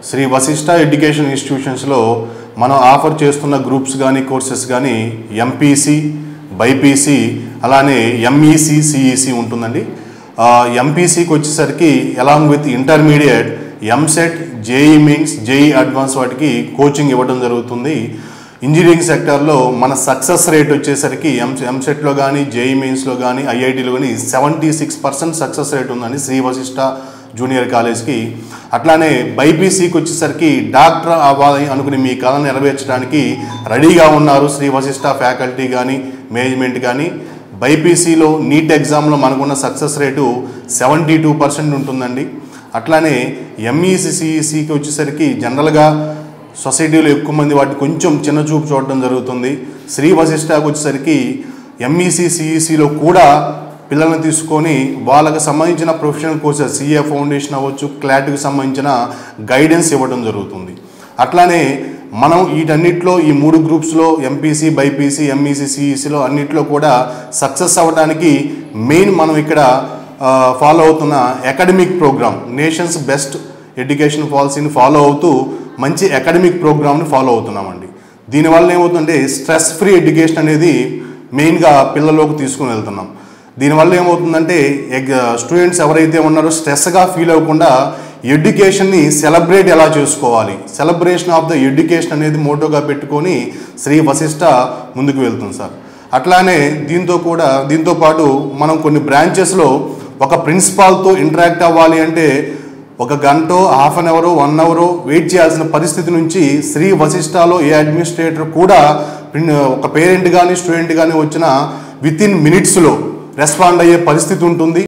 Shri Vasishta education ఇన్స్టిట్యూషన్స్లో మనం offer చేస్తున్న groups కానీ కోర్సెస్ కానీ ఎంపీసీ బైపీసీ అలానే ఎంఈసి సిఈసి ఉంటుందండి ఎంపీసీకి వచ్చేసరికి along with intermediate EAMCET JEE mains JEE advance వాటికి కోచింగ్ ఇవ్వడం జరుగుతుంది ఇంజనీరింగ్ సెక్టార్లో మన సక్సెస్ రేట్ వచ్చేసరికి ఎం ఎంసెట్లో కానీ జేఈ మెయిన్స్లో కానీ ఐఐటీలో కానీ seventy six percent success rate ఉందండి శ్రీ వశిష్ట జూనియర్ కాలేజ్కి అట్లానే బైపీసీకి వచ్చేసరికి డాక్టర్ అవ్వాలి అనుకుని మీ కళ నెరవేర్చడానికి రెడీగా ఉన్నారు శ్రీ వశిష్ట ఫ్యాకల్టీ కానీ మేనేజ్మెంట్ కానీ బైపీసీలో నీట్ ఎగ్జామ్లో మనకున్న success rate seventy two percent ఉంటుందండి అట్లానే ఎంఈసి సిఈసికి వచ్చేసరికి జనరల్గా సొసైటీలో ఎక్కువ మంది వాటిని కొంచెం చిన్న చూపు చూడడం జరుగుతుంది శ్రీ వశిష్ఠకి వచ్చేసరికి ఎంఈసి సిఈసిలో కూడా పిల్లల్ని తీసుకొని వాళ్ళకి సంబంధించిన ప్రొఫెషనల్ కోర్సెస్ సిఏ ఫౌండేషన్ అవ్వచ్చు క్లాట్కి సంబంధించిన గైడెన్స్ ఇవ్వడం జరుగుతుంది అట్లానే మనం వీటన్నిటిలో ఈ మూడు గ్రూప్స్లో ఎంపీసీ బైపీసీ ఎంఈసీ సిఈసిలో అన్నిట్లో కూడా సక్సెస్ అవ్వడానికి మెయిన్ మనం ఇక్కడ ఫాలో అవుతున్న academic programme nation's best education పాలసీని ఫాలో అవుతూ మంచి అకాడమిక్ ప్రోగ్రామ్ని ఫాలో అవుతున్నామండి దీనివల్ల ఏమవుతుందంటే స్ట్రెస్ ఫ్రీ ఎడ్యుకేషన్ అనేది మెయిన్గా పిల్లల్లోకి తీసుకుని వెళ్తున్నాం దీనివల్ల ఏమవుతుందంటే స్టూడెంట్స్ ఎవరైతే ఉన్నారో స్ట్రెస్గా ఫీల్ అవ్వకుండా ఎడ్యుకేషన్ని సెలబ్రేట్ ఎలా చేసుకోవాలి సెలబ్రేషన్ ఆఫ్ ద ఎడ్యుకేషన్ అనేది మోటోగా పెట్టుకొని శ్రీ వశిష్ట ముందుకు వెళ్తుంది సార్ అట్లానే దీంతో కూడా దీంతో పాటు మనం కొన్ని బ్రాంచెస్లో ఒక ప్రిన్సిపాల్తో ఇంటరాక్ట్ అవ్వాలి అంటే ఒక గంట half an hour one hour wait చేయాల్సిన పరిస్థితి నుంచి శ్రీ వశిష్టాలో ఏ అడ్మినిస్ట్రేటర్ కూడా ప్రిన్- ఒక పేరెంట్ కానీ స్టూడెంట్ కానీ వచ్చిన విత్ ఇన్ మినిట్స్లో రెస్పాండ్ అయ్యే పరిస్థితి ఉంటుంది